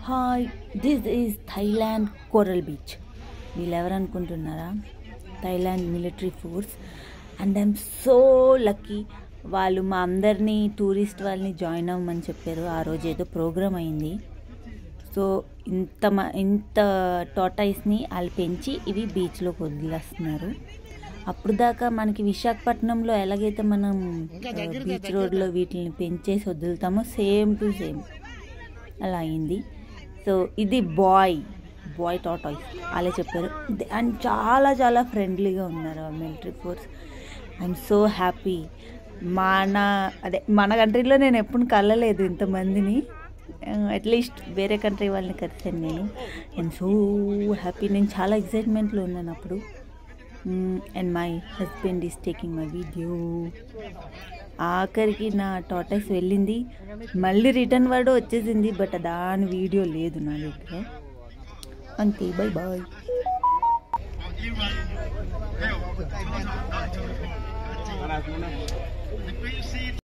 hi this is Thailand coral beach వీళ్ళు ఎవరు అనుకుంటున్నారా Thailand military force and I'm so lucky వాళ్ళు మా అందరినీ టూరిస్ట్ వాళ్ళని జాయిన్ అవ్వమని చెప్పారు ఆ రోజు ఏదో ప్రోగ్రామ్ అయింది సో ఇంత మ ఇంత టాటాయిస్ని వాళ్ళు పెంచి ఇవి బీచ్లోకి వదిలేస్తున్నారు అప్పుడు దాకా మనకి విశాఖపట్నంలో ఎలాగైతే మనం బీచ్ రోడ్లో వీటిని పెంచేసి వదులుతామో సేమ్ టు సేమ్ అలా అయింది సో ఇది బాయ్ బాయ్ టాటాయిస్ అలా చెప్పారు అండ్ చాలా చాలా ఫ్రెండ్లీగా ఉన్నారు military force I'm so happy మన అదే మన కంట్రీలో నేను ఎప్పుడు కలలేదు ఇంతమందిని అట్లీస్ట్ వేరే కంట్రీ వాళ్ళని కలిసాను నేను అండ్ సో హ్యాపీ నేను చాలా ఎక్సైట్మెంట్లో ఉన్నాను అప్పుడు and my husband is taking my video ఆఖరికి నా టాటాక్స్ వెళ్ళింది మళ్ళీ రిటర్న్ వర్డ్ వచ్చేసింది బట్ దాని వీడియో లేదు నా దగ్గర అంతే బై బాయ్